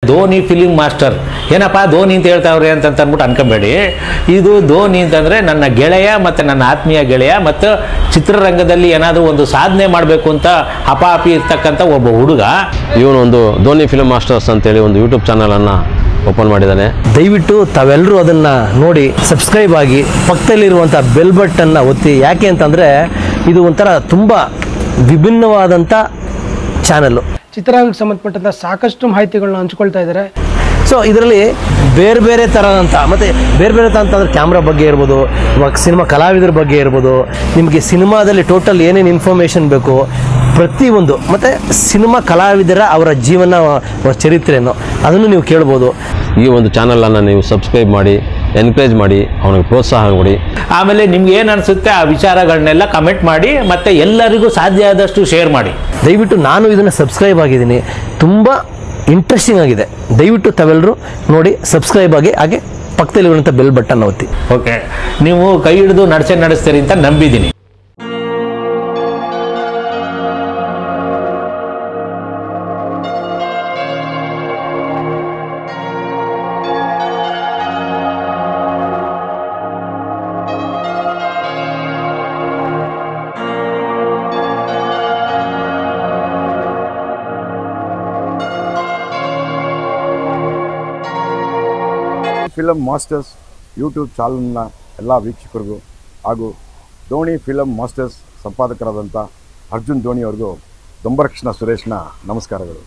Dhoni film master ಏನಪ್ಪ ಧೋನಿ ಅಂತ ಹೇಳ್ತಾವ್ರೆ ಅಂತ ಅಂದ್ಬಿಟ್ಟು ಅನ್ಕೊಂಬೇಡಿ ಇದು ಧೋನಿ ಅಂತಂದ್ರೆ ನನ್ನ ಗೆಳೆಯ ಮತ್ತು ನನ್ನ ಆತ್ಮೀಯ ಗೆಳೆಯ ಮತ್ತು ಚಿತ್ರರಂಗದಲ್ಲಿ ಏನಾದರೂ ಒಂದು ಸಾಧನೆ ಮಾಡಬೇಕು ಅಂತ ಹಪಾಪಿ ಇರ್ತಕ್ಕಂಥ ಒಬ್ಬ ಹುಡುಗ ಇವನು ಒಂದು ಧೋನಿ ಫಿಲ್ಮ್ ಮಾಸ್ಟರ್ಸ್ ಅಂತೇಳಿ ಒಂದು ಯೂಟ್ಯೂಬ್ ಚಾನಲನ್ನು ಓಪನ್ ಮಾಡಿದ್ದಾನೆ ದಯವಿಟ್ಟು ತಾವೆಲ್ಲರೂ ಅದನ್ನ ನೋಡಿ ಸಬ್ಸ್ಕ್ರೈಬ್ ಆಗಿ ಪಕ್ಕದಲ್ಲಿರುವಂಥ ಬೆಲ್ ಬಟನ್ನ ಒತ್ತಿ ಯಾಕೆ ಅಂತಂದ್ರೆ ಇದು ಒಂಥರ ತುಂಬ ವಿಭಿನ್ನವಾದಂಥ ಚಾನಲ್ಲು ಚಿತ್ರರಂಗಕ್ಕೆ ಸಂಬಂಧಪಟ್ಟಂತ ಸಾಕಷ್ಟು ಮಾಹಿತಿಗಳನ್ನ ಹಂಚ್ಕೊಳ್ತಾ ಇದ್ದಾರೆ ಸೊ ಇದರಲ್ಲಿ ಬೇರೆ ಬೇರೆ ಥರದಂಥ ಮತ್ತು ಬೇರೆ ಬೇರೆ ಥರ ಅಂತಂದ್ರೆ ಕ್ಯಾಮ್ರಾ ಬಗ್ಗೆ ಇರ್ಬೋದು ಇವಾಗ ಸಿನಿಮಾ ಕಲಾವಿದರ ಬಗ್ಗೆ ಇರ್ಬೋದು ನಿಮಗೆ ಸಿನಿಮಾದಲ್ಲಿ ಟೋಟಲ್ ಏನೇನು ಇನ್ಫಾರ್ಮೇಷನ್ ಬೇಕು ಪ್ರತಿಯೊಂದು ಮತ್ತು ಸಿನಿಮಾ ಕಲಾವಿದರ ಅವರ ಜೀವನ ಅವರ ಚರಿತ್ರೆಯನ್ನು ಅದನ್ನು ನೀವು ಕೇಳ್ಬೋದು ಈ ಒಂದು ಚಾನಲನ್ನು ನೀವು ಸಬ್ಸ್ಕ್ರೈಬ್ ಮಾಡಿ ಎನ್ಕರೇಜ್ ಮಾಡಿ ಅವನಿಗೆ ಪ್ರೋತ್ಸಾಹ ಕೊಡಿ ಆಮೇಲೆ ನಿಮ್ಗೆ ಏನು ಅನಿಸುತ್ತೆ ಆ ವಿಚಾರಗಳನ್ನೆಲ್ಲ ಕಮೆಂಟ್ ಮಾಡಿ ಮತ್ತು ಎಲ್ಲರಿಗೂ ಸಾಧ್ಯ ಆದಷ್ಟು ಶೇರ್ ಮಾಡಿ ದಯವಿಟ್ಟು ನಾನು ಇದನ್ನು ಸಬ್ಸ್ಕ್ರೈಬ್ ಆಗಿದ್ದೀನಿ ತುಂಬ ಇಂಟ್ರೆಸ್ಟಿಂಗ್ ಆಗಿದೆ ದಯವಿಟ್ಟು ತಾವೆಲ್ಲರೂ ನೋಡಿ ಸಬ್ಸ್ಕ್ರೈಬ್ ಆಗಿ ಹಾಗೆ ಪಕ್ಕದಲ್ಲಿರುವಂಥ ಬೆಲ್ ಬಟನ್ ಒತ್ತಿ ಓಕೆ ನೀವು ಕೈ ಹಿಡಿದು ನಡಚೆ ನಡೆಸ್ತೀರಿ ಅಂತ ನಂಬಿದ್ದೀನಿ ಫಿಲಮ್ ಮಾಸ್ಟರ್ಸ್ ಯೂಟ್ಯೂಬ್ ಚಾನಲ್ನ ಎಲ್ಲ ವೀಕ್ಷಕರಿಗೂ ಹಾಗೂ ಧೋನಿ ಫಿಲಮ್ ಮಾಸ್ಟರ್ಸ್ ಸಂಪಾದಕರಾದಂಥ ಅರ್ಜುನ್ ಧೋನಿ ಅವ್ರಿಗೂ ದೊಂಬರಕೃಷ್ಣ ಸುರೇಶ್ನ ನಮಸ್ಕಾರಗಳು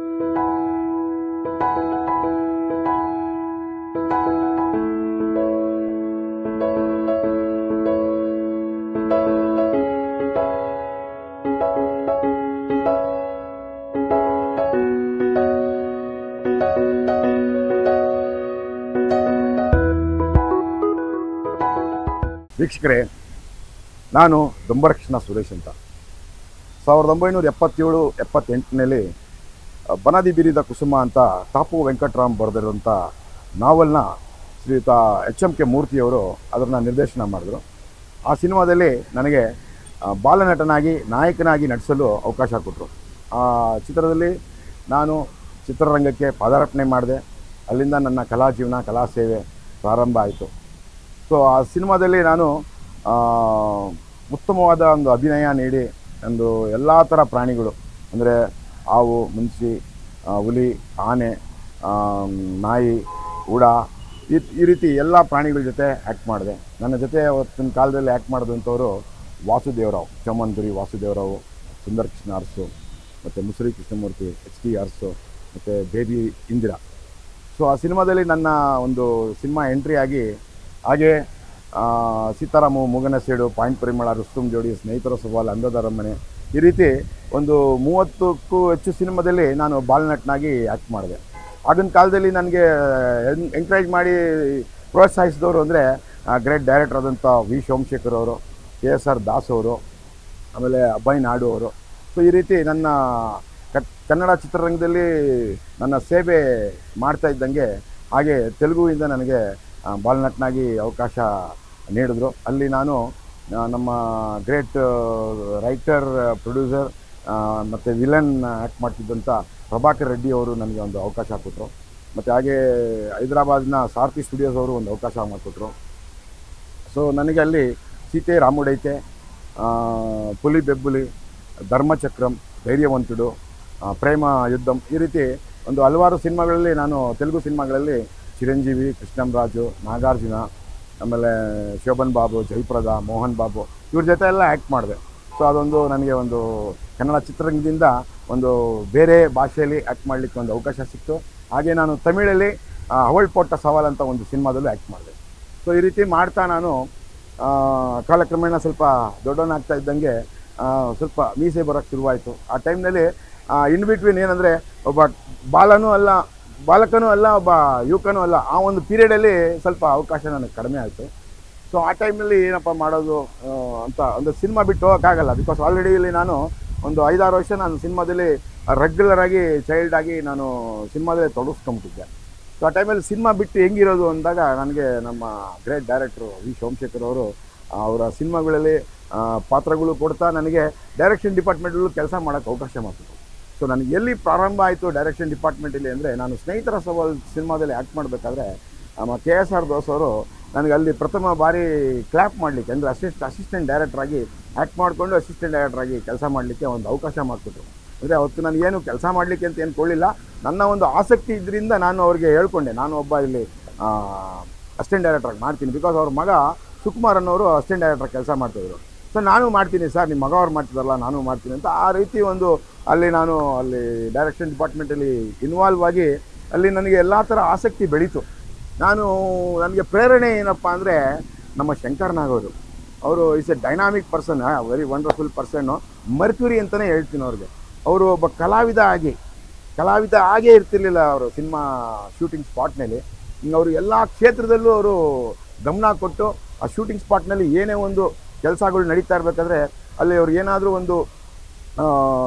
ವೀಕ್ಷಕರೇ ನಾನು ದೊಂಬರಕೃಷ್ಣ ಸುರೇಶ್ ಅಂತ ಸಾವಿರದ ಒಂಬೈನೂರ ಎಪ್ಪತ್ತೇಳು ಎಪ್ಪತ್ತೆಂಟರಲ್ಲಿ ಬನದಿ ಬಿರಿದ ಕುಸುಮ ಅಂತ ಟಾಪು ವೆಂಕಟರಾಮ್ ಬರೆದಿರುವಂಥ ನಾವಲ್ನ ಶ್ರೀಯುತ ಎಚ್ ಎಂ ಕೆ ಮೂರ್ತಿಯವರು ಅದನ್ನು ನಿರ್ದೇಶನ ಮಾಡಿದ್ರು ಆ ಸಿನಿಮಾದಲ್ಲಿ ನನಗೆ ಆ, ಬಾಲನಟನಾಗಿ ನಾಯಕನಾಗಿ ನಟಿಸಲು ಅವಕಾಶ ಕೊಟ್ಟರು ಆ ಚಿತ್ರದಲ್ಲಿ ನಾನು ಚಿತ್ರರಂಗಕ್ಕೆ ಪಾದಾರ್ಪಣೆ ಮಾಡಿದೆ ಅಲ್ಲಿಂದ ನನ್ನ ಕಲಾ ಜೀವನ ಕಲಾ ಸೇವೆ ಪ್ರಾರಂಭ ಆಯಿತು ಸೊ ಆ ಸಿನಿಮಾದಲ್ಲಿ ನಾನು ಆ, ಉತ್ತಮವಾದ ಒಂದು ಅಭಿನಯ ನೀಡಿ ಒಂದು ಎಲ್ಲ ಥರ ಪ್ರಾಣಿಗಳು ಅಂದರೆ ಹಾವು ಮುನ್ಸಿ ಆ, ಹುಲಿ ಆನೆ ಆ, ನಾಯಿ ಉಡ ಈ ಈ ರೀತಿ ಎಲ್ಲ ಪ್ರಾಣಿಗಳ ಜೊತೆ ಆ್ಯಕ್ಟ್ ಮಾಡಿದೆ ನನ್ನ ಜೊತೆ ಅವತ್ತಿನ ಕಾಲದಲ್ಲಿ ಆ್ಯಕ್ಟ್ ಮಾಡಿದಂಥವರು ವಾಸುದೇವರಾವ್ ಚಮ್ಮನ್ಪುರಿ ವಾಸುದೇವರಾವ್ ಸುಂದರ್ ಕೃಷ್ಣ ಅರಸು ಮತ್ತು ಮುಸುರಿ ಕೃಷ್ಣಮೂರ್ತಿ ಎಚ್ ಟಿ ಅರಸು ಮತ್ತು ಬೇಬಿ ಇಂದಿರಾ ಸೊ ಆ ಸಿನಿಮಾದಲ್ಲಿ ನನ್ನ ಒಂದು ಸಿನಿಮಾ ಎಂಟ್ರಿ ಆಗಿ ಹಾಗೆ ಆ, ಸೀತಾರಾಮು ಮೂಗನ ಸೇಡು ಪಾಯಿಂಟ್ ಪರಿಮಳ ರುಸ್ತುಂ ಜೋಡಿ ಸ್ನೇಹಿತರ ಸವಾಲ್ ಅಂದದ ಮನೆ ಈ ರೀತಿ ಒಂದು ಮೂವತ್ತಕ್ಕೂ ಹೆಚ್ಚು ಸಿನಿಮಾದಲ್ಲಿ ನಾನು ಬಾಲ್ನಟ್ನಾಗಿ ಆ್ಯಕ್ಟ್ ಮಾಡಿದೆ ಆಗಿನ ಕಾಲದಲ್ಲಿ ನನಗೆ ಎಂಕರೇಜ್ ಮಾಡಿ ಪ್ರೋತ್ಸಾಹಿಸಿದವರು ಅಂದರೆ ಗ್ರೇಟ್ ಡೈರೆಕ್ಟರ್ ಆದಂಥ ವಿ ಸೋಮಶೇಖರ್ ಅವರು ಕೆ ಎಸ್ ಆರ್ ದಾಸ್ ಅವರು ಆಮೇಲೆ ಅಭಯ್ ನಾಡು ಅವರು ಸೊ ಈ ರೀತಿ ನನ್ನ ಕ- ಕನ್ನಡ ಚಿತ್ರರಂಗದಲ್ಲಿ ನನ್ನ ಸೇವೆ ಮಾಡ್ತಾ ಇದ್ದಂಗೆ ಹಾಗೆ ತೆಲುಗುವಿಂದ ನನಗೆ ಆ, ಬಾಲನಟ್ನಾಗಿ ಅವಕಾಶ ನೀಡಿದ್ರು ಅಲ್ಲಿ ನಾನು ಆ, ನಮ್ಮ ಗ್ರೇಟ್ ರೈಟರ್ ಪ್ರೊಡ್ಯೂಸರ್ ಮತ್ತು ವಿಲನ್ ಆ್ಯಕ್ಟ್ ಮಾಡ್ತಿದ್ದಂಥ ಪ್ರಭಾಕರ್ ರೆಡ್ಡಿ ಅವರು ನನಗೆ ಒಂದು ಅವಕಾಶ ಕೊಟ್ಟರು ಮತ್ತು ಹಾಗೆ ಹೈದರಾಬಾದ್ನ ಸಾರ್ಥಿ ಸ್ಟುಡಿಯೋಸ್ ಅವರು ಒಂದು ಅವಕಾಶ ಮಾಡಿಕೊಟ್ರು ಸೊ ನನಗೆ ಅಲ್ಲಿ ಸೀತೆ ರಾಮುಡೈತೆ ಆ, ಪುಲಿ ಬೆಬ್ಬುಲಿ ಧರ್ಮಚಕ್ರಂ ಧೈರ್ಯವಂತುಡು ಆ, ಪ್ರೇಮ ಯುದ್ಧಂ ಈ ರೀತಿ ಒಂದು ಹಲವಾರು ಸಿನಿಮಾಗಳಲ್ಲಿ ನಾನು ತೆಲುಗು ಸಿನಿಮಾಗಳಲ್ಲಿ ಚಿರಂಜೀವಿ ಕೃಷ್ಣಂರಾಜು ನಾಗಾರ್ಜುನ ಆಮೇಲೆ ಶೋಭನ್ ಬಾಬು ಜಯಪ್ರದ ಮೋಹನ್ ಬಾಬು ಇವ್ರ ಜೊತೆ ಎಲ್ಲ ಆ್ಯಕ್ಟ್ ಮಾಡಿದೆ ಸೊ ಅದೊಂದು ನನಗೆ ಒಂದು ಕನ್ನಡ ಚಿತ್ರರಂಗದಿಂದ ಒಂದು ಬೇರೆ ಭಾಷೆಯಲ್ಲಿ ಆ್ಯಕ್ಟ್ ಮಾಡಲಿಕ್ಕೆ ಒಂದು ಅವಕಾಶ ಸಿಕ್ತು ಹಾಗೆ ನಾನು ತಮಿಳಲ್ಲಿ ಆ, ಅವಳ್ ಪೊಟ್ಟ ಸವಾಲ್ ಅಂತ ಒಂದು ಸಿನಿಮಾದಲ್ಲೂ ಆ್ಯಕ್ಟ್ ಮಾಡಿದೆ ಸೊ ಈ ರೀತಿ ಮಾಡ್ತಾ ನಾನು ಆ, ಕಾಲಕ್ರಮೇಣ ಸ್ವಲ್ಪ ದೊಡ್ಡವನಾಗ್ತಾ ಇದ್ದಂಗೆ ಆ, ಸ್ವಲ್ಪ ಮೀಸೆ ಬರೋಕ್ಕೆ ಶುರುವಾಯಿತು ಆ ಟೈಮ್ನಲ್ಲಿ ಇನ್ ಬಿಟ್ವೀನ್ ಏನಂದರೆ ಒಬ್ಬ ಬಾಲನೂ ಅಲ್ಲ ಬಾಲಕನೂ ಅಲ್ಲ ಒಬ್ಬ ಯುವಕನೂ ಅಲ್ಲ ಆ ಒಂದು ಪೀರಿಯಡಲ್ಲಿ ಸ್ವಲ್ಪ ಅವಕಾಶ ನನಗೆ ಕಡಿಮೆ ಆಯಿತು ಸೊ ಆ ಟೈಮ್ನಲ್ಲಿ ಏನಪ್ಪ ಮಾಡೋದು ಆ, ಅಂತ ಒಂದು ಸಿನಿಮಾ ಬಿಟ್ಟು ಹೋಗೋಕ್ಕಾಗಲ್ಲ ಬಿಕಾಸ್ ಆಲ್ರೆಡಿ ಇಲ್ಲಿ ನಾನು ಒಂದು ಐದಾರು ವರ್ಷ ನಾನು ಸಿನಿಮಾದಲ್ಲಿ ರೆಗ್ಯುಲರ್ ಆಗಿ ಚೈಲ್ಡ್ ಆಗಿ ನಾನು ಸಿನಿಮಾದಲ್ಲಿ ತೊಡಗಿಸ್ಕೊಂಬಿಟ್ಟಿದ್ದೆ ಸೊ ಆ ಟೈಮಲ್ಲಿ ಸಿನಿಮಾ ಬಿಟ್ಟು ಹೆಂಗಿರೋದು ಅಂದಾಗ ನನಗೆ ನಮ್ಮ ಗ್ರೇಟ್ ಡೈರೆಕ್ಟ್ರು ವಿ ಸೋಮಶೇಖರ್ ಅವರು ಅವರ ಸಿನಿಮಾಗಳಲ್ಲಿ ಆ, ಪಾತ್ರಗಳು ಕೊಡ್ತಾ ನನಗೆ ಡೈರೆಕ್ಷನ್ ಡಿಪಾರ್ಟ್ಮೆಂಟಲ್ಲೂ ಕೆಲಸ ಮಾಡೋಕ್ಕೆ ಅವಕಾಶ ಮಾಡ್ತಿದ್ರು ಸೊ ಸೊ ನನಗೆ ಎಲ್ಲಿ ಪ್ರಾರಂಭ ಆಯಿತು ಡೈರೆಕ್ಷನ್ ಡಿಪಾರ್ಟ್ಮೆಂಟಲ್ಲಿ ಅಂದರೆ ನಾನು ಸ್ನೇಹಿತರ ಸವಾಲ್ ಸಿನಿಮಾದಲ್ಲಿ ಆ್ಯಕ್ಟ್ ಮಾಡಬೇಕಾದ್ರೆ ನಮ್ಮ ಕೆ ಎಸ್ ಆರ್ ದೋಸ್ ಅವರು ನನಗೆ ಅಲ್ಲಿ ಪ್ರಥಮ ಬಾರಿ ಕ್ಲ್ಯಾಪ್ ಮಾಡಲಿಕ್ಕೆ ಅಂದರೆ ಅಸಿಸ್ಟ್ ಅಸಿಸ್ಟೆಂಟ್ ಡೈರೆಕ್ಟರ್ ಆಗಿ ಆ್ಯಕ್ಟ್ ಮಾಡಿಕೊಂಡು ಅಸಿಸ್ಟೆಂಟ್ ಡೈರೆಕ್ಟರ್ ಆಗಿ ಕೆಲಸ ಮಾಡಲಿಕ್ಕೆ ಒಂದು ಅವಕಾಶ ಮಾಡಿಕೊಟ್ರು ಅಂದರೆ ಅವತ್ತು ನನಗೇನು ಕೆಲಸ ಮಾಡಲಿಕ್ಕೆ ಅಂತ ಏನು ಕೊಳ್ಳಿಲ್ಲ ನನ್ನ ಒಂದು ಆಸಕ್ತಿ ಇದರಿಂದ ನಾನು ಅವ್ರಿಗೆ ಹೇಳ್ಕೊಂಡೆ ನಾನು ಒಬ್ಬ ಇಲ್ಲಿ ಅಸಿಸ್ಟೆಂಟ್ ಡೈರೆಕ್ಟರ್ ಮಾಡ್ತೀನಿ ಬಿಕಾಸ್ ಅವ್ರ ಮಗ ಸುಕುಮಾರ್ ಅನ್ನೋರು ಅಸಿಸ್ಟೆಂಟ್ ಡೈರೆಕ್ಟರ್ ಕೆಲಸ ಮಾಡ್ತಾಯಿದ್ರು ಸೊ ನಾನು ಮಾಡ್ತೀನಿ ಸರ್ ನಿಮ್ಮ ಮಗ ಅವ್ರು ಮಾಡ್ತಿದ್ದಾರಲ್ಲ ನಾನು ಮಾಡ್ತೀನಿ ಅಂತ ಆ ರೀತಿ ಒಂದು ಅಲ್ಲಿ ನಾನು ಅಲ್ಲಿ ಡೈರೆಕ್ಷನ್ ಡಿಪಾರ್ಟ್ಮೆಂಟಲ್ಲಿ ಇನ್ವಾಲ್ವ್ ಆಗಿ ಅಲ್ಲಿ ನನಗೆ ಎಲ್ಲ ಥರ ಆಸಕ್ತಿ ಬೆಳೀತು ನಾನು ನನಗೆ ಪ್ರೇರಣೆ ಏನಪ್ಪ ಅಂದರೆ ನಮ್ಮ ಶಂಕರ್ ನಾಗ್ ಅವರು ಅವರು is a dynamic person very wonderful person mercury ಅಂತಲೇ ಹೇಳ್ತೀನಿ ಅವ್ರಿಗೆ ಅವರು ಒಬ್ಬ ಕಲಾವಿದ ಆಗಿ ಕಲಾವಿದ ಆಗೇ ಇರ್ತಿರ್ಲಿಲ್ಲ ಅವರು ಸಿನಿಮಾ ಶೂಟಿಂಗ್ ಸ್ಪಾಟ್ನಲ್ಲಿ ಅವರು ಎಲ್ಲ ಕ್ಷೇತ್ರದಲ್ಲೂ ಅವರು ಗಮನ ಕೊಟ್ಟು ಆ ಶೂಟಿಂಗ್ ಸ್ಪಾಟ್ನಲ್ಲಿ ಏನೇ ಒಂದು ಕೆಲಸಗಳು ನಡೀತಾ ಇರಬೇಕಾದ್ರೆ ಅಲ್ಲಿ ಅವ್ರು ಏನಾದರೂ ಒಂದು ಆ,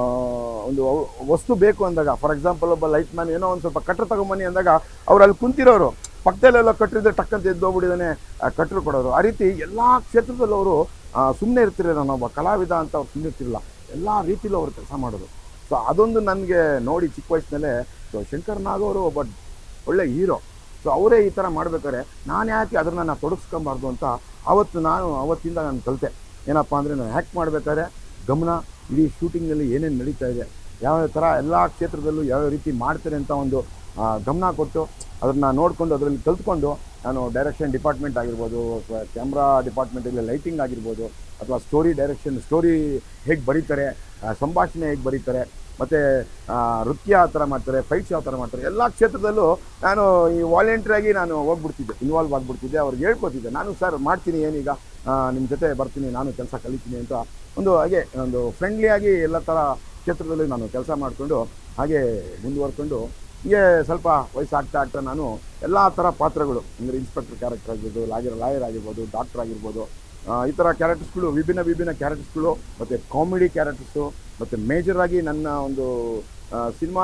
ಒಂದು ಅವ್- ವಸ್ತು ಬೇಕು ಅಂದಾಗ ಫಾರ್ ಎಕ್ಸಾಂಪಲ್ ಒಬ್ಬ ಲೈಟ್ ಮ್ಯಾನ್ ಏನೋ ಒಂದು ಸ್ವಲ್ಪ ಕಟ್ರು ತಗೊಂಬನ್ನಿ ಅಂದಾಗ ಅವ್ರು ಅಲ್ಲಿ ಕುಂತಿರೋರು ಪಕ್ಕದಲ್ಲೆಲ್ಲ ಕಟ್ಟಿದ್ರೆ ಟಕ್ಕಂತ ಎದ್ದೋಗ್ಬಿಟ್ಟಿದ್ದಾನೆ ಕಟ್ಟರು ಕೊಡೋರು ಆ ರೀತಿ ಎಲ್ಲ ಕ್ಷೇತ್ರದಲ್ಲೂ ಅವರು ಸುಮ್ಮನೆ ಇರ್ತಿರಲಿಲ್ಲ ನಾನೊಬ್ಬ ಕಲಾವಿದ ಅಂತ ಅವ್ರು ಸುಮ್ಮನೆ ಇರ್ತಿರಲಿಲ್ಲ ಎಲ್ಲ ರೀತಿಲೂ ಅವರು ಕೆಲಸ ಮಾಡೋರು ಸೊ ಅದೊಂದು ನನಗೆ ನೋಡಿ ಚಿಕ್ಕ ವಯಸ್ಸಿನಲ್ಲೇ ಸೊ ಶಂಕರ್ ನಾಗ್ ಅವರು ಒಬ್ಬ ಒಳ್ಳೆ ಹೀರೋ ಸೊ ಅವರೇ ಈ ಥರ ಮಾಡ್ಬೇಕಾದ್ರೆ ನಾನು ಯಾಕೆ ಅದನ್ನು ನಾನು ತೊಡಗಿಸ್ಕೊಬಾರ್ದು ಅಂತ ಅವತ್ತು ನಾನು ಅವತ್ತಿಂದ ನಾನು ಕಲಿತೆ ಏನಪ್ಪ ಅಂದರೆ ನಾನು ಹ್ಯಾಕ್ ಮಾಡಬೇಕಾದ್ರೆ ಗಮನ ಇಡೀ ಶೂಟಿಂಗ್ನಲ್ಲಿ ಏನೇನು ನಡೀತಾ ಇದೆ ಯಾವ ಥರ ಎಲ್ಲ ಕ್ಷೇತ್ರದಲ್ಲೂ ಯಾವ ರೀತಿ ಮಾಡ್ತಾರೆ ಅಂತ ಒಂದು ಆ, ಗಮನ ಕೊಟ್ಟು ಅದನ್ನು ನೋಡಿಕೊಂಡು ಅದರಲ್ಲಿ ಕಲ್ತ್ಕೊಂಡು ನಾನು ಡೈರೆಕ್ಷನ್ ಡಿಪಾರ್ಟ್ಮೆಂಟ್ ಆಗಿರ್ಬೋದು ಅಥವಾ ಕ್ಯಾಮ್ರಾ ಡಿಪಾರ್ಟ್ಮೆಂಟಲ್ಲಿ ಲೈಟಿಂಗ್ ಆಗಿರ್ಬೋದು ಅಥವಾ ಸ್ಟೋರಿ ಡೈರೆಕ್ಷನ್ ಸ್ಟೋರಿ ಹೇಗೆ ಬರೀತಾರೆ ಆ, ಸಂಭಾಷಣೆ ಹೇಗೆ ಬರೀತಾರೆ ಮತ್ತು ನೃತ್ಯ ಯಾವ ಥರ ಮಾಡ್ತಾರೆ ಫೈಟ್ಸ್ ಯಾವ ಥರ ಮಾಡ್ತಾರೆ ಎಲ್ಲ ಕ್ಷೇತ್ರದಲ್ಲೂ ನಾನು ಈ ವಾಲಂಟ್ರಿಯಾಗಿ ನಾನು ಹೋಗ್ಬಿಡ್ತಿದ್ದೆ ಇನ್ವಾಲ್ವ್ ಆಗಿಬಿಡ್ತಿದ್ದೆ ಅವ್ರಿಗೆ ಹೇಳ್ಕೊತಿದ್ದೆ ನಾನು ಸರ್ ಮಾಡ್ತೀನಿ ಏನೀಗ ನಿಮ್ಮ ಜೊತೆ ಬರ್ತೀನಿ ನಾನು ಕೆಲಸ ಕಲಿತೀನಿ ಅಂತ ಒಂದು ಹಾಗೆ ಒಂದು ಫ್ರೆಂಡ್ಲಿಯಾಗಿ ಎಲ್ಲ ಥರ ಕ್ಷೇತ್ರದಲ್ಲಿ ನಾನು ಕೆಲಸ ಮಾಡಿಕೊಂಡು ಹಾಗೆ ಮುಂದುವರ್ಕೊಂಡು ಹೀಗೆ ಸ್ವಲ್ಪ ವಯಸ್ಸಾಗ್ತಾ ಆಗ್ತಾ ನಾನು ಎಲ್ಲ ಥರ ಪಾತ್ರಗಳು ಅಂದರೆ ಇನ್ಸ್ಪೆಕ್ಟರ್ ಕ್ಯಾರೆಕ್ಟರ್ ಆಗಿರ್ಬೋದು ಲಾಯರ್ ಲಾಯರ್ ಆಗಿರ್ಬೋದು ಡಾಕ್ಟರ್ ಆಗಿರ್ಬೋದು ಆ, ಈ ಥರ ಕ್ಯಾರೆಕ್ಟರ್ಸ್ಗಳು ವಿಭಿನ್ನ ವಿಭಿನ್ನ ಕ್ಯಾರೆಕ್ಟರ್ಸ್ಗಳು ಮತ್ತು ಕಾಮಿಡಿ ಕ್ಯಾರೆಕ್ಟರ್ಸು ಮತ್ತು ಮೇಜರ್ ಆಗಿ ನನ್ನ ಒಂದು ಸಿನಿಮಾ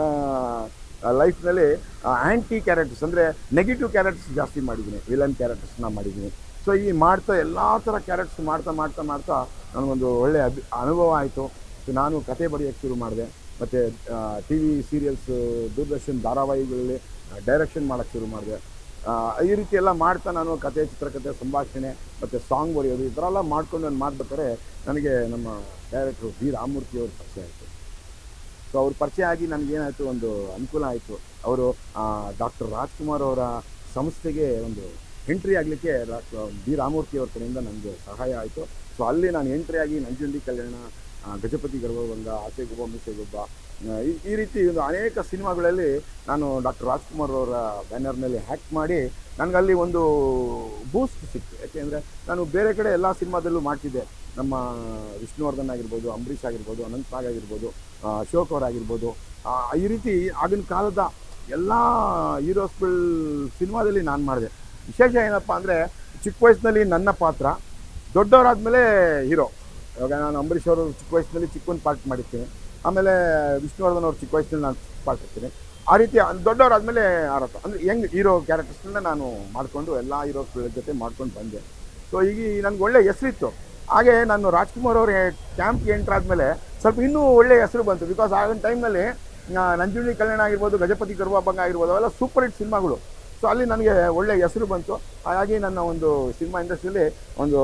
ಲೈಫ್ನಲ್ಲಿ ಆ್ಯಂಟಿ ಕ್ಯಾರೆಕ್ಟರ್ಸ್ ಅಂದರೆ ನೆಗೆಟಿವ್ ಕ್ಯಾರೆಕ್ಟರ್ಸ್ ಜಾಸ್ತಿ ಮಾಡಿದ್ದೀನಿ ವಿಲನ್ ಕ್ಯಾರೆಕ್ಟರ್ಸ್ನ ಮಾಡಿದ್ದೀನಿ ಸೊ ಈ ಮಾಡ್ತಾ ಎಲ್ಲ ಥರ ಕ್ಯಾರೆಕ್ಟರ್ಸ್ ಮಾಡ್ತಾ ಮಾಡ್ತಾ ಮಾಡ್ತಾ ನನಗೊಂದು ಒಳ್ಳೆಯ ಅಭಿ ಅನುಭವ ಆಯಿತು ಸೊ ನಾನು ಕತೆ ಬರೆಯೋಕ್ಕೆ ಶುರು ಮಾಡಿದೆ ಮತ್ತು ಟಿ ವಿ ಸೀರಿಯಲ್ಸು ದೂರದರ್ಶನ್ ಧಾರಾವಾಹಿಗಳಲ್ಲಿ ಡೈರೆಕ್ಷನ್ ಮಾಡೋಕ್ಕೆ ಶುರು ಮಾಡಿದೆ ಆ, ಈ ರೀತಿ ಎಲ್ಲ ಮಾಡ್ತಾ ನಾನು ಕತೆ ಚಿತ್ರಕಥೆ ಸಂಭಾಷಣೆ ಮತ್ತು ಸಾಂಗ್ ಬರೆಯೋದು ಈ ಥರ ಎಲ್ಲ ಮಾಡ್ಕೊಂಡು ನಾನು ಮಾಡ್ಬೇಕಾದ್ರೆ ನನಗೆ ನಮ್ಮ ಡೈರೆಕ್ಟ್ರು ಬಿ ರಾಮಮೂರ್ತಿ ಅವರು ಪರಿಚಯ ಆಯಿತು ಸೊ ಅವ್ರ ಪರಿಚಯ ಆಗಿ ನನಗೇನಾಯಿತು ಒಂದು ಅನುಕೂಲ ಆಯಿತು ಅವರು ಡಾಕ್ಟರ್ ರಾಜ್ಕುಮಾರ್ ಅವರ ಸಂಸ್ಥೆಗೆ ಒಂದು ಎಂಟ್ರಿ ಆಗಲಿಕ್ಕೆ ಬಿ ರಾಮಮೂರ್ತಿ ಅವ್ರ ಕಡೆಯಿಂದ ನನಗೆ ಸಹಾಯ ಆಯಿತು ಸೊ ಅಲ್ಲಿ ನಾನು ಎಂಟ್ರಿ ಆಗಿ ನಂಜುಂಡಿ ಕಲ್ಯಾಣ ಆ, ಗಜಪತಿ ಗರ್ಭಭಂಗ ಆಸೆಗೊಬ್ಬ ಮೀಸೆಗೊಬ್ಬ ಆ, ಈ ಈ ರೀತಿ ಒಂದು ಅನೇಕ ಸಿನಿಮಾಗಳಲ್ಲಿ ನಾನು ಡಾಕ್ಟರ್ ರಾಜ್ಕುಮಾರ್ ಅವರ ಬ್ಯಾನರ್ನಲ್ಲಿ ಹ್ಯಾಕ್ ಮಾಡಿ ನನಗಲ್ಲಿ ಒಂದು ಬೂಸ್ಟ್ ಸಿಕ್ತು ಯಾಕೆಂದರೆ ನಾನು ಬೇರೆ ಕಡೆ ಎಲ್ಲ ಸಿನಿಮಾದಲ್ಲೂ ಮಾಡ್ತಿದ್ದೆ ನಮ್ಮ ವಿಷ್ಣುವರ್ಧನ್ ಆಗಿರ್ಬೋದು ಅಂಬರೀಷ್ ಆಗಿರ್ಬೋದು ಅನಂತ್ ನಾಗ್ ಆಗಿರ್ಬೋದು ಆ, ಅಶೋಕ್ ಅವರಾಗಿರ್ಬೋದು ಆ, ಈ ರೀತಿ ಆಗಿನ ಕಾಲದ ಎಲ್ಲ ಹೀರೋಸ್ಗಳ ಸಿನಿಮಾದಲ್ಲಿ ನಾನು ಮಾಡಿದೆ ವಿಶೇಷ ಏನಪ್ಪ ಅಂದರೆ ಚಿಕ್ಕ ವಯಸ್ಸಿನಲ್ಲಿ ನನ್ನ ಪಾತ್ರ ದೊಡ್ಡವರಾದ್ಮೇಲೆ ಹೀರೋ ಇವಾಗ ನಾನು ಅಂಬರೀಷ್ ಅವರು ಚಿಕ್ಕ ವಯಸ್ಸಿನಲ್ಲಿ ಚಿಕ್ಕಒಂದು ಪಾರ್ಟ್ ಮಾಡಿರ್ತೀನಿ ಆಮೇಲೆ ವಿಷ್ಣುವರ್ಧನ್ ಅವ್ರು ಚಿಕ್ಕ ವಯಸ್ಸಿನಲ್ಲಿ ನಾನು ಪಾರ್ಟ್ ಇರ್ತೀನಿ ಆ ರೀತಿ ದೊಡ್ಡವರಾದ್ಮೇಲೆ ಆರತ್ತ ಅಂದರೆ ಹೆಂಗ್ ಹೀರೋ ಕ್ಯಾರೆಕ್ಟರ್ಸ್ನ ನಾನು ಮಾಡಿಕೊಂಡು ಎಲ್ಲ ಹೀರೋಸ್ಗಳ ಜೊತೆ ಮಾಡ್ಕೊಂಡು ಬಂದೆ ಸೊ ಈಗ ನನಗೆ ಒಳ್ಳೆ ಹೆಸರಿತ್ತು ಹಾಗೆ ನಾನು ರಾಜ್ಕುಮಾರ್ ಅವ್ರ ಕ್ಯಾಂಪ್ಗೆ ಎಂಟ್ರ್ ಆದಮೇಲೆ ಸ್ವಲ್ಪ ಇನ್ನೂ ಒಳ್ಳೆ ಹೆಸರು ಬಂತು ಬಿಕಾಸ್ ಆಗಿನ ಟೈಮ್ನಲ್ಲಿ ನಂಜುಂಡಿ ಕಲ್ಯಾಣ ಆಗಿರ್ಬೋದು ಗಜಪತಿ ಗರ್ಭಭಂಗ ಆಗಿರ್ಬೋದು ಅವೆಲ್ಲ ಸೂಪರ್ ಹಿಟ್ ಸಿನಿಮಾಗಳು ಸೊ ಅಲ್ಲಿ ನನಗೆ ಒಳ್ಳೆ ಹೆಸರು ಬಂತು ಹಾಗಾಗಿ ನನ್ನ ಒಂದು ಸಿನಿಮಾ ಇಂಡಸ್ಟ್ರಿಯಲ್ಲಿ ಒಂದು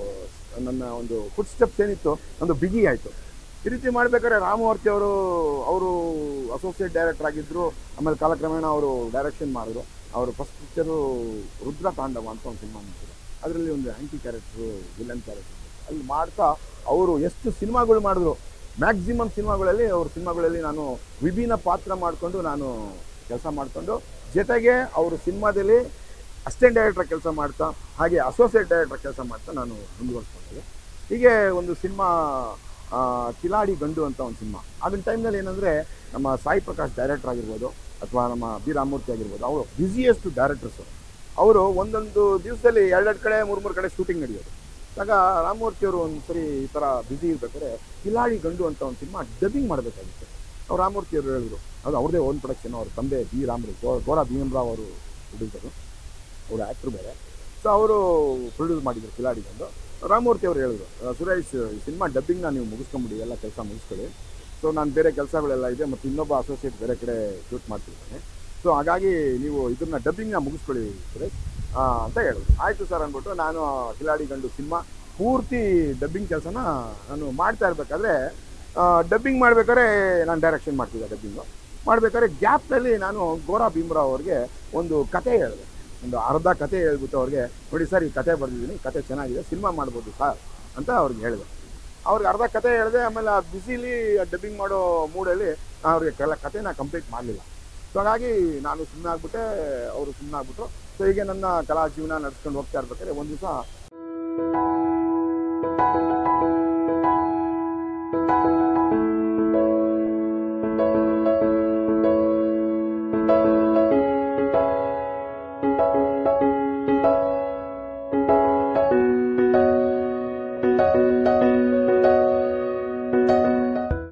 ನನ್ನ ಒಂದು ಫುಡ್ ಸ್ಟೆಪ್ಸ್ ಏನಿತ್ತು ಒಂದು ಬಿಗಿ ಆಯಿತು ಈ ರೀತಿ ಮಾಡಬೇಕಾದ್ರೆ ರಾಮಮೂರ್ತಿ ಅವರು ಅವರು ಅಸೋಸಿಯೇಟ್ ಡೈರೆಕ್ಟರ್ ಆಗಿದ್ದರು ಆಮೇಲೆ ಕಾಲಕ್ರಮೇಣ ಅವರು ಡೈರೆಕ್ಷನ್ ಮಾಡಿದ್ರು ಅವರು ಫಸ್ಟ್ ಪಿಕ್ಚರು ರುದ್ರ ತಾಂಡವ ಅಂತ ಒಂದು ಸಿನಿಮಾ ಮಾಡಿದ್ರು ಅದರಲ್ಲಿ ಒಂದು ಆ್ಯಂಟಿ ಕ್ಯಾರೆಕ್ಟ್ರು ವಿಲನ್ ಕ್ಯಾರೆಕ್ಟರ್ ಅಲ್ಲಿ ಮಾಡ್ತಾ ಅವರು ಎಷ್ಟು ಸಿನಿಮಾಗಳು ಮಾಡಿದ್ರು ಮ್ಯಾಕ್ಸಿಮಮ್ ಸಿನಿಮಾಗಳಲ್ಲಿ ಅವ್ರ ಸಿನಿಮಾಗಳಲ್ಲಿ ನಾನು ವಿಭಿನ್ನ ಪಾತ್ರ ಮಾಡಿಕೊಂಡು ನಾನು ಕೆಲಸ ಮಾಡಿಕೊಂಡು ಜೊತೆಗೆ ಅವರು ಸಿನಿಮಾದಲ್ಲಿ ಅಸಿಸ್ಟೆಂಟ್ ಡೈರೆಕ್ಟರ್ ಕೆಲಸ ಮಾಡ್ತಾ ಹಾಗೆ ಅಸೋಸಿಯೇಟ್ ಡೈರೆಕ್ಟರ್ ಕೆಲಸ ಮಾಡ್ತಾ ನಾನು ಮುಂದುವರ್ಸ್ಕೊಂಡಿದ್ದೆ ಹೀಗೆ ಒಂದು ಸಿನಿಮಾ ಆ, ಕಿಲಾಡಿ ಗಂಡು ಅಂತ ಒಂದು ಸಿನಿಮಾ ಆಗಿನ ಟೈಮ್ನಲ್ಲಿ ಏನಂದರೆ ನಮ್ಮ ಸಾಯಿ ಪ್ರಕಾಶ್ ಡೈರೆಕ್ಟರ್ ಆಗಿರ್ಬೋದು ಅಥವಾ ನಮ್ಮ ಬಿ ರಾಮಮೂರ್ತಿ ಆಗಿರ್ಬೋದು ಅವರು ಬ್ಯುಸಿಯೆಸ್ಟ್ ಡೈರೆಕ್ಟರ್ಸು ಅವರು ಒಂದೊಂದು ದಿವಸದಲ್ಲಿ ಎರಡೆರಡು ಕಡೆ ಮೂರು ಮೂರು ಕಡೆ ಶೂಟಿಂಗ್ ನಡೆಯೋದು ಆಗ ರಾಮಮೂರ್ತಿ ಅವರು ಒಂದು ಸರಿ ಈ ಥರ ಬ್ಯುಸಿ ಇರ್ಬೇಕಾದ್ರೆ ಕಿಲಾಡಿ ಗಂಡು ಅಂತ ಒಂದು ಸಿನಿಮಾ ಡಬ್ಬಿಂಗ್ ಮಾಡಬೇಕಾಗಿತ್ತು ಅವ್ರು ರಾಮಮೂರ್ತಿ ಅವರು ಹೇಳಿದ್ರು ಅದು ಅವ್ರದೇ ಓನ್ ಪ್ರೊಡಕ್ಷನ್ ಅವ್ರ ತಂದೆ ಬಿ ರಾಮರು ಗೋರಾ ಭೀಮರಾವ್ ಅವರು ಪ್ರೊಡ್ಯೂಸರು ಅವರು ಆ್ಯಕ್ಟ್ರು ಬೇರೆ ಸೊ ಅವರು ಪ್ರೊಡ್ಯೂಸ್ ಮಾಡಿದ್ರು ಕಿಲಾಡಿ ಗಂಡು ರಾಮಮೂರ್ತಿ ಅವರು ಹೇಳಿದ್ರು "ಆ, ಸುರೇಶ್ ಈ ಸಿನಿಮಾ ಡಬ್ಬಿಂಗ್ನ ನೀವು ಮುಗಿಸ್ಕೊಂಬಿಡಿ ಎಲ್ಲ ಕೆಲಸ ಮುಗಿಸ್ಕೊಳ್ಳಿ ಸೊ ನಾನು ಬೇರೆ ಕೆಲಸಗಳೆಲ್ಲ ಇದೆ ಮತ್ತು ಇನ್ನೊಬ್ಬ ಅಸೋಸಿಯೇಟ್ ಬೇರೆ ಕಡೆ ಶೂಟ್ ಮಾಡ್ತಿದ್ದಾನೆ ಸೊ ಹಾಗಾಗಿ ನೀವು ಇದನ್ನ ಡಬ್ಬಿಂಗ್ನ ಮುಗಿಸ್ಕೊಳ್ಳಿ ಸುರೇಶ್ ಆ, ಅಂತ ಹೇಳಿದ್ರು ಆಯಿತು ಸರ್ ಅಂದ್ಬಿಟ್ಟು ನಾನು ಕಿಲಾಡಿ ಗಂಡು ಸಿನಿಮಾ ಪೂರ್ತಿ ಡಬ್ಬಿಂಗ್ ಕೆಲಸನ ನಾನು ಮಾಡ್ತಾ ಇರಬೇಕಾದ್ರೆ ಡಬ್ಬಿಂಗ್ ಮಾಡ್ಬೇಕಾದ್ರೆ ನಾನು ಡೈರೆಕ್ಷನ್ ಮಾಡ್ತಿದ್ದೆ ಡಬ್ಬಿಂಗು ಮಾಡ್ಬೇಕಾದ್ರೆ ಗ್ಯಾಪ್ನಲ್ಲಿ ನಾನು ಗೋರಾ ಭೀಮ್ರಾವ್ ಅವ್ರಿಗೆ ಒಂದು ಕತೆ ಹೇಳಿದೆ ಒಂದು ಅರ್ಧ ಕತೆ ಹೇಳ್ಬಿಟ್ಟು ಅವ್ರಿಗೆ ನೋಡಿ ಸರ್ ಈ ಕತೆ ಬರೆದಿದ್ದೀನಿ ಕತೆ ಚೆನ್ನಾಗಿದೆ ಸಿನಿಮಾ ಮಾಡ್ಬೋದು ಸರ್ ಅಂತ ಅವ್ರಿಗೆ ಹೇಳಿದೆ ಅವ್ರಿಗೆ ಅರ್ಧ ಕತೆ ಹೇಳಿದೆ ಆಮೇಲೆ ಆ ಬಿಸಿಲಿ ಡಬ್ಬಿಂಗ್ ಮಾಡೋ ಮೂಡಲ್ಲಿ ಅವ್ರಿಗೆ ಕೆಲ ಕತೆನ ಕಂಪ್ಲೀಟ್ ಮಾಡಲಿಲ್ಲ ಸೊ ಹಾಗಾಗಿ ನಾನು ಸುಮ್ಮನೆ ಆಗ್ಬಿಟ್ಟೆ ಅವರು ಸುಮ್ಮನೆ ಆಗ್ಬಿಟ್ರು ಸೊ ಹೀಗೆ ನನ್ನ ಕಲಾ ಜೀವನ ನಡ್ಸ್ಕೊಂಡು ಹೋಗ್ತಾ ಇರ್ಬೇಕಾದ್ರೆ ಒಂದು ದಿವಸ